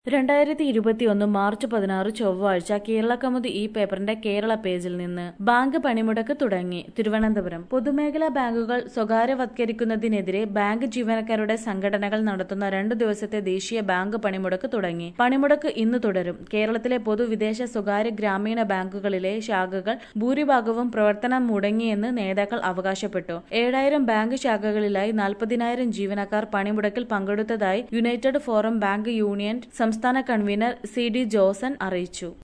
രണ്ടായിരത്തി ഇരുപത്തിയൊന്ന് മാർച്ച് പതിനാറ് ചൊവ്വാഴ്ച കേരളകൗമുദി ഈ പേപ്പറിന്റെ കേരള പേജിൽ നിന്ന് ബാങ്ക് പണിമുടക്ക് തുടങ്ങി തിരുവനന്തപുരം പൊതുമേഖലാ ബാങ്കുകൾ സ്വകാര്യവത്കരിക്കുന്നതിനെതിരെ ബാങ്ക് ജീവനക്കാരുടെ സംഘടനകൾ നടത്തുന്ന രണ്ടു ദിവസത്തെ ദേശീയ ബാങ്ക് പണിമുടക്ക് തുടങ്ങി പണിമുടക്ക് ഇന്ന് തുടരും കേരളത്തിലെ പൊതുവിദേശ സ്വകാര്യ ഗ്രാമീണ ബാങ്കുകളിലെ ശാഖകൾ ഭൂരിഭാഗവും പ്രവർത്തനം മുടങ്ങിയെന്ന് നേതാക്കൾ അവകാശപ്പെട്ടു ഏഴായിരം ബാങ്ക് ശാഖകളിലായി നാൽപ്പതിനായിരം ജീവനക്കാർ പണിമുടക്കിൽ പങ്കെടുത്തതായി യുണൈറ്റഡ് ഫോറം ബാങ്ക് യൂണിയൻ സംസ്ഥാന കൺവീനർ സി ഡി ജോസൻ അറിയിച്ചു